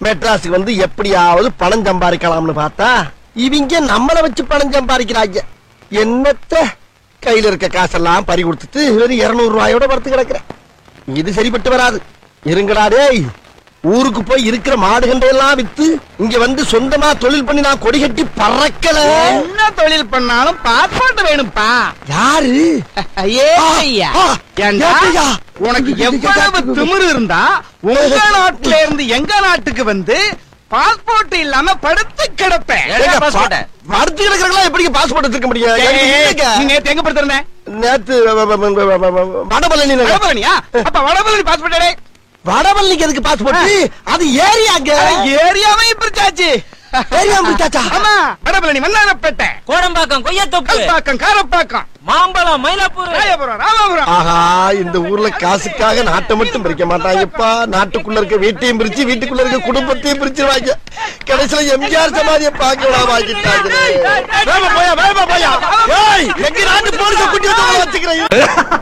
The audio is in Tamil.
மெட்ராஸுக்கு வந்து எப்படியாவது பணம் சம்பாதிக்கலாம்னு பார்த்தா இவங்க நம்மள வச்சு பணம் சம்பாதிக்கிறாங்க என்னத்த கையில இருக்க காசெல்லாம் பறி கொடுத்துட்டு வெறும் இருநூறு ரூபாயோட படுத்து கிடக்குறேன் இது சரிப்பட்டு வராது இருங்கடா டேய் ஊருக்கு போய் இருக்கிற மாடுகண்டை எல்லாம் வித்து இங்க வந்து சொந்தமா தொழில் பண்ணி நான் கொடி கட்டி பறக்கல என்ன தொழில் பண்ணாலும் பாஸ்போர்ட் வேணும்ப்பா யாரு ஐயே ஐயா ஆ, ஏண்டா, ஏத்தையா? உனக்கு எவ்வளவு திமிரு இருந்தா உங்க நாட்டுல இருந்து எங்க நாட்டுக்கு வந்து பாஸ்போர்ட் இல்லாம படுத்து கிடப்பேன் ஏங்க, பா- படுத்து கிடக்குறவங்களா எப்படி பாஸ்போர்ட் எடுத்துக்க முடியும் எனக்கு இல்லைங்க. நீ நேத்து எங்க படுத்திருந்த நேத்து வ- வ- வ- வ- வ- வ- வடபழனி நகர். வடபழனியா அப்ப வடபழனி பாஸ்போர்ட் வடபழனிக்கு எதுக்கு பாஸ்போர்ட் அது ஏரியாங்க ஏரியாவே பிரிச்சாச்சு ஏரியா முடிச்சாச்சா ஆமா வடபழனி மன்னாரப்பேட்டை கோடம்பாக்கம் கொய்யத்தொப்பு கல்பாக்கம் காரப்பாக்கம் மாம்பழம் மயிலாப்பூர் ராயபுரம் ராமபுரம் ஆஹா இந்த ஊர்ல காசுக்காக நாட்டை மட்டும் பிரிக்க மாட்டாங்கப்பா நாட்டுக்குள்ள இருக்க வீட்டையும் பிரிச்சு வீட்டுக்குள்ள இருக்க குடும்பத்தையும் பிரிச்சிருவாங்க கடைசியில எம்ஜிஆர் சமாதிய பார்க்க விடாம போயா வேமா போயா ஏய் எங்க நாட்டு போலீஸ குட்டி வந்து வச்சுக்கிறேன்